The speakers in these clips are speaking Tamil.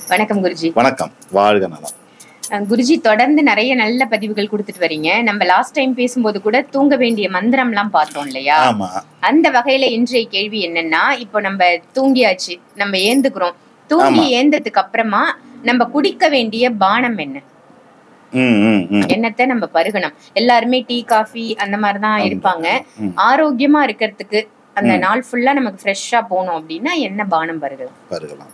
வணக்கம் குருஜி வணக்கம் வாழ்க நலம் அஹ் குருஜி தொடர்ந்து நிறைய நல்ல பதிவுகள் கொடுத்துட்டு வரீங்க நம்ம லாஸ்ட் டைம் பேசும்போது கூட தூங்க வேண்டிய மந்திரம்லாம் பார்த்தோம் இல்லையா ஆமா அந்த வகையில இன்றைய கேள்வி என்னன்னா இப்போ நம்ம தூங்கியாச்சு நம்ம ஏந்துக்கிறோம் தூங்கி ஆமா. ஏந்ததுக்கு அப்புறமா நம்ம குடிக்க வேண்டிய பானம் என்ன ம் ம் ம் என்னத்தை நம்ம பருகணும் எல்லாருமே டீ காஃபி அந்த மாதிரி தான் இருப்பாங்க ம். ஆரோக்கியமா இருக்கிறதுக்கு அந்த நாள் ஃபுல்லா நமக்கு ஃப்ரெஷ்ஷா போகணும் அப்படின்னா என்ன பானம் பருகலாம் பருகலாம்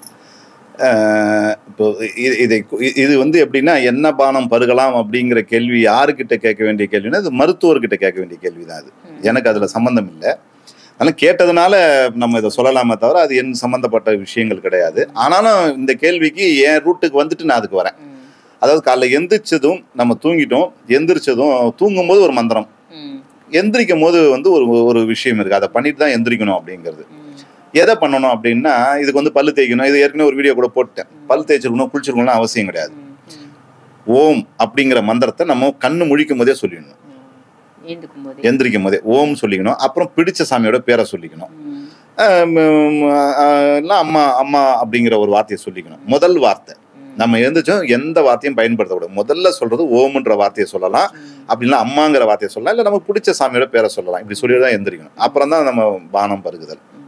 அஹ், இப்போ இது இதை இ- இது வந்து எப்படின்னா என்ன பானம் பருகலாம் அப்படிங்கிற கேள்வி யாருக்கிட்ட கேட்க வேண்டிய கேள்வினா இது மருத்துவர்கிட்ட கேட்க வேண்டிய கேள்வி தான் அது ம். எனக்கு அதுல சம்பந்தம் இல்லை அதனால கேட்டதுனால நம்ம இதை சொல்லலாமே தவிர அது என் சம்பந்தப்பட்ட விஷயங்கள் கிடையாது ஆனாலும் இந்த கேள்விக்கு என் ரூட்டுக்கு வந்துட்டு நான் அதுக்கு வரேன் ம். அதாவது காலைல எந்திரிச்சதும் நம்ம தூங்கிட்டோம் எந்திரிச்சதும் தூங்கும்போது ஒரு மந்திரம் ம். எந்திரிக்கும் போது வந்து ஒரு ஒரு விஷயம் இருக்கு அதை பண்ணிட்டு தான் எந்திரிக்கணும் அப்படிங்கிறது ம். எதை பண்ணணும் அப்படின்னா இதுக்கு வந்து பல்லு தேய்க்கணும் இது ஏற்கனவே ஒரு வீடியோ கூட போட்டேன் பல் தேய்ச்சிருக்கணும் குளிச்சிருக்கணும் அவசியம் கிடையாது ம். ம். ஓம் அப்படிங்கிற மந்திரத்தை நம்ம கண்ணு முழிக்கும் போதே சொல்லிடணும் ம். ஏந்துக்கும் போது எந்திரிக்கும் போதே ஓம் சொல்லிக்கணும் அப்புறம் பிடிச்ச சாமியோட பேரை சொல்லிக்கணும் ம். ஆஹ் உம் ஆஹ் இல்ல அம்மா அம்மா அப்படிங்கிற ஒரு வார்த்தையை சொல்லிக்கணும் முதல் வார்த்தை ம். நம்ம எழுந்திரிச்சோம் எந்த வார்த்தையும் பயன்படுத்தக்கூடாது முதல்ல சொல்றது ஓம்ன்ற வார்த்தையை சொல்லலாம் ம். அப்படின்னா அம்மாங்கிற வார்த்தையை சொல்லலாம் இல்லை நமக்கு பிடிச்ச சாமியோட பேரை சொல்லலாம் இப்படி சொல்லி தான் எந்திரிக்கணும் அப்புறம் தான் நம்ம பானம் பருகுதல் ம்.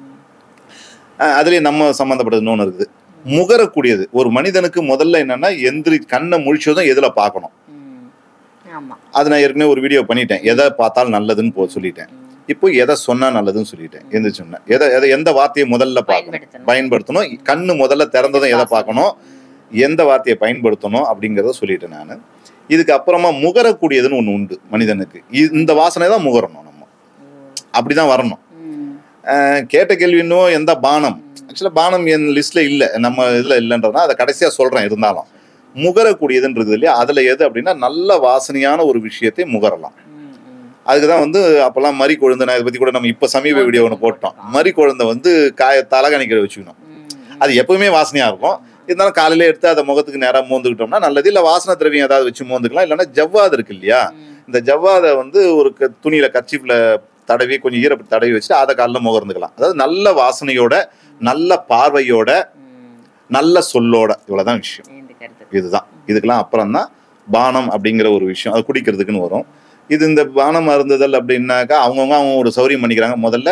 ஆஹ் அதுலயே நம்ம சம்மந்தப்பட்டது இன்னொன்று இருக்குது முகரக்கூடியது ஒரு மனிதனுக்கு முதல்ல என்னன்னா எந்திரி கண்ணை முழிச்சதும் எதுல பார்க்கணும் ம். ஆமா அது நான் ஏற்கனவே ஒரு வீடியோ பண்ணிட்டேன் எதை பார்த்தாலும் நல்லதுன்னு போ சொல்லிட்டேன் ம். இப்போ எதை சொன்னா நல்லதுன்னு சொல்லிட்டேன் எந்திரிச்சோம்னா எதை எதை எந்த வார்த்தையை முதல்ல பார்க்கணும் பயன்படுத்தணும் பயன்படுத்தணும் கண்ணு முதல்ல திறந்ததும் எதை பார்க்கணும் எந்த வார்த்தையை பயன்படுத்தணும் அப்படிங்கிறத சொல்லிட்டேன் நான் இதுக்கு அப்புறமா முகரக்கூடியதுன்னு ஒன்று உண்டு மனிதனுக்கு இ- இந்த வாசனை தான் முகரணும் நம்ம அப்படிதான் வரணும் ம். அஹ் கேட்ட கேள்வி இன்னும் எந்த பானம் ஆக்சுவலாக பானம் என் லிஸ்ட்ல இல்லை நம்ம இதில் இல்லைன்றதுனா அதை கடைசியாக சொல்கிறேன் இருந்தாலும் முகரக்கூடியதுன்றது இல்லையா அதில் எது அப்படின்னா நல்ல வாசனையான ஒரு விஷயத்தை முகரலாம் ம். ம். அதுக்கு தான் வந்து அப்போல்லாம் மறி கொழுந்து நான் இதை பற்றி கூட நம்ம இப்போ சமீப வீடியோ ஒன்று போட்டோம் மறி கொழுந்தை வந்து காய தலகாணிக்கிற வச்சுக்கணும் ம். அது எப்பவுமே வாசனையாக இருக்கும் இருந்தாலும் காலையில எடுத்து அதை முகத்துக்கு நேராக மோந்துக்கிட்டோம்னா நல்லது இல்லை வாசனை திரவியம் ஏதாவது வச்சு மோந்துக்கலாம் இல்லைன்னா ஜவ்வாது இருக்கு இல்லையா ம். இந்த ஜவ்வாதை வந்து ஒரு க- துணியில கர்ச்சீஃப்ல தடவி கொஞ்சம் ஈரப்பட்டு தடவி வச்சுட்டு அதை காலைல முகர்ந்துக்கலாம் அதாவது நல்ல வாசனையோட நல்ல பார்வையோட ம். நல்ல சொல்லோட இவ்வளவுதான் விஷயம் ஏந்துக்கிறது இதுதான் இதுக்கெல்லாம் அப்புறம் தான் பானம் அப்படிங்கிற ஒரு விஷயம் அது குடிக்கிறதுக்குன்னு வரும் இது இந்த பானம் அருந்துதல் அப்படின்னாக்கா அவங்கவுங்க அவங்க ஒரு சௌரியம் பண்ணிக்கிறாங்க முதல்ல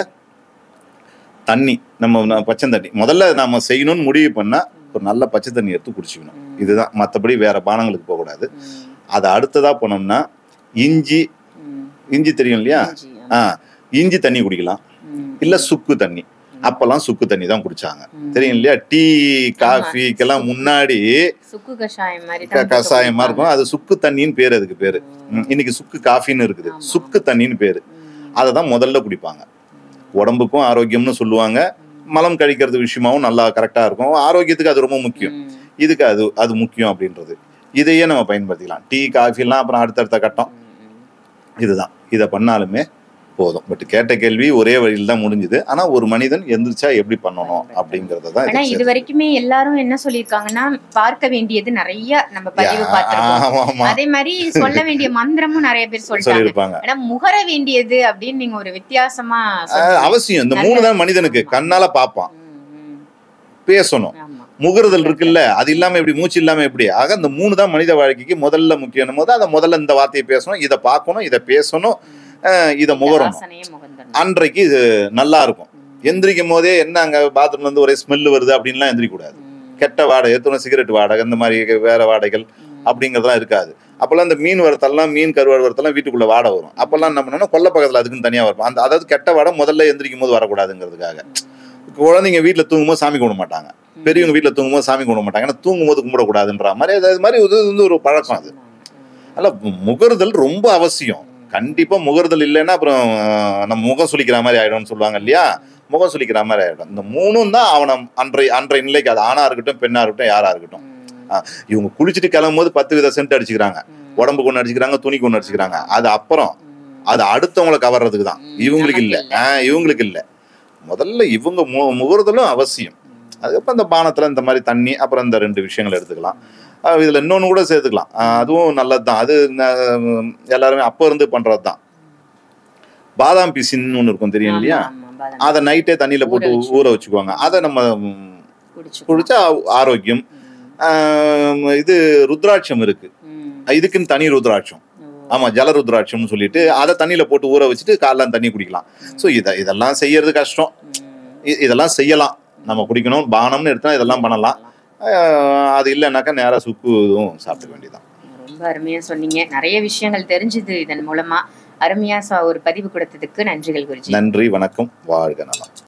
தண்ணி நம்ம ந- பச்சை தண்ணி முதல்ல நம்ம செய்யணும்னு முடிவு பண்ணா ஒரு நல்ல பச்சை தண்ணி எடுத்து குடிச்சுக்கணும் ம். இதுதான் மற்றபடி வேற பானங்களுக்கு போகக்கூடாது ம். அதை அடுத்ததா போனோம்னா இஞ்சி ம். இஞ்சி தெரியும் இல்லையா இஞ்சி, ஆ ஆமா. இஞ்சி தண்ணி குடிக்கலாம் ம். இல்ல சுக்கு தண்ணி அப்பெல்லாம் சுக்கு தண்ணி தான் குடிச்சாங்க ம். தெரியும் இல்லையா டீ காஃபிக்கெல்லாம் முன்னாடி சுக்கு கஷாயம் மாதிரி க- தான் கசாயமா இருக்கும் அது சுக்கு தண்ணின்னு பேர் அதுக்கு பேரு ம், இன்னைக்கு சுக்கு காஃபின்னு இருக்குது ஆமா. சுக்கு தண்ணின்னு பேரு ம். அதை தான் முதல்ல குடிப்பாங்க உடம்புக்கும் ஆரோக்கியம்னு சொல்லுவாங்க மலம் கழிக்கிறது விஷயமாவும் நல்லா கரெக்டா இருக்கும் ஆரோக்கியத்துக்கு அது ரொம்ப முக்கியம் ம். இதுக்கு அது அது முக்கியம் அப்படின்றது இதையே நம்ம பயன்படுத்திக்கலாம் டீ காஃபிலாம் அப்புறம் அடுத்தடுத்த கட்டம் ம். இதுதான் இதை பண்ணாலுமே போதும் பட் கேட்ட கேள்வி ஒரே வழியில் தான் முடிஞ்சுது ஆனா ஒரு மனிதன் எந்திரிச்சா எப்படி பண்ணணும் அப்படிங்கறத தான் ஆனா இதுல இது வரைக்குமே எல்லாரும் என்ன சொல்லிருக்காங்கன்னா பார்க்க வேண்டியது நிறைய நம்ம பதிவு பார்த்திருக்கோம் ஆமா ஆமா அதே மாதிரி சொல்ல வேண்டிய மந்திரமும் நிறைய பேர் சொல்லிட்டாங்க சொல்லியிருப்பாங்க ஆனா முகர வேண்டியது அப்படின்னு நீங்க ஒரு வித்தியாசமா ஆஹ் சொன்னீங்க. அவசியம் இந்த மூணு தான் மனிதனுக்கு கண்ணால பார்ப்பான் ம், ம். பேசணும் ஆமா முகறுதல் இருக்குல்ல அது இல்லாம எப்படி மூச்சு இல்லாம எப்படி ஆக இந்த மூணு தான் மனித வாழ்க்கைக்கு முதல்ல முக்கியம் போது அதை முதல்ல இந்த வார்த்தையை பேசணும் இதை பார்க்கணும் இதை பேசணும் ஆஹ் இதை முகரணும் வாசனையே முகந்தரணும் அன்றைக்கு இது நல்லா இருக்கும் எந்திரிக்கும் போதே என்ன அங்க பாத்ரூம்ல இருந்து ஒரே ஸ்மெல் வருது அப்படின்லாம் எந்திரிக்க கூடாது கெட்ட வாடகை எத்தனை சிகரெட் வாடகை இந்த மாதிரி வேற வாடகைகள் அப்படிங்கிறதுலாம் இருக்காது அப்போல்லாம் இந்த மீன் வறுத்தெல்லாம் மீன் கருவாடு வறுத்தெல்லாம் வீட்டுக்குள்ள வாடை வரும் அப்போல்லாம் என்ன பண்ணணும் கொல்ல பக்கத்தில் அதுக்குன்னு தனியாக வரும் அந்த அதாவது கெட்ட வாடை முதல்ல எந்திரிக்கும் போது வரக்கூடாதுங்கிறதுக்காக குழந்தைங்க வீட்டில் தூங்கும்போது சாமி கும்பிட மாட்டாங்க பெரியவங்க வீட்டில் தூங்கும்போது சாமி கும்பிட மாட்டாங்க ஏன்னா தூங்கும்போது கும்பிடக்கூடாதுன்ற மாதிரி அது மாதிரி இது வந்து ஒரு பழக்கம் அது அதனால முகறுதல் ரொம்ப அவசியம் கண்டிப்பா முகறுதல் இல்லைன்னா அப்புறம் அஹ், நம்ம முகம் சுளிக்கிற மாதிரி ஆயிடும்னு சொல்லுவாங்க இல்லையா முகம் சுளிக்கிற மாதிரி ஆயிடும் இந்த மூணும் தான் அவனை அன்றை அன்றைய நிலைக்கு அது ஆணா இருக்கட்டும் பெண்ணா இருக்கட்டும் யாரா இருக்கட்டும் இவங்க குளிச்சுட்டு கிளம்பும் போது பத்து வித சென்ட் அடிச்சுக்கிறாங்க உடம்புக்கு ஒன்று அடிச்சுக்கிறாங்க துணிக்கு ஒன்று அடிச்சுக்கிறாங்க அது அப்புறம் அது அடுத்தவங்களை கவர்றதுக்கு தான் ம், இவங்களுக்கு நமக்கு இல்லை ஆஹ் இவங்களுக்கு இல்லை முதல்ல இவங்க மு முகறுதலும் அவசியம் அதுக்கப்புறம் இந்த பானத்துல இந்த மாதிரி தண்ணி அப்புறம் இந்த ரெண்டு விஷயங்கள் எடுத்துக்கலாம் அஹ் இதுல இன்னொன்னு கூட சேர்த்துக்கலாம் அஹ் அதுவும் நல்லது தான் அது ந- எல்லாருமே அப்போ இருந்து பண்றது தான் பாதாம் பிசின்னு ஒன்று இருக்கும் தெரியும் இல்லையா ஆமா, ஆமா, பாதாம் அதை நைட்டே தண்ணியில போட்டு ஊற வச்சு. ஊற வச்சுக்குவாங்க அதை நம்ம ம், குடிச்சு குடிச்சா ஆ- ஆரோக்கியம் ஆம், இது ருத்ராட்சம் இருக்கு ம். இதுக்குன்னு தனி ருத்ராட்சம் ஓ. ஆமா ஜல ருத்ராட்சம்னு சொல்லிட்டு அதை தண்ணியில போட்டு ஊற வச்சுட்டு காலைல தண்ணி குடிக்கலாம் ஸோ இதை இதெல்லாம் செய்யறது கஷ்டம் ம். இ- இதெல்லாம் செய்யலாம் நம்ம குடிக்கணும் பானம்னு எடுத்தா இதெல்லாம் பண்ணலாம் ஆஹ் அது இல்லைன்னாக்கா நேரா சுக்கு இதுவும் சாப்பிட்டுக்க வேண்டியதான் ரொம்ப அருமையா சொன்னீங்க நிறைய விஷயங்கள் தெரிஞ்சுது இதன் மூலமா அருமையா சொ- ஒரு பதிவு கொடுத்ததுக்கு நன்றிகள் குருஜி நன்றி வணக்கம் வாழ்க நலம்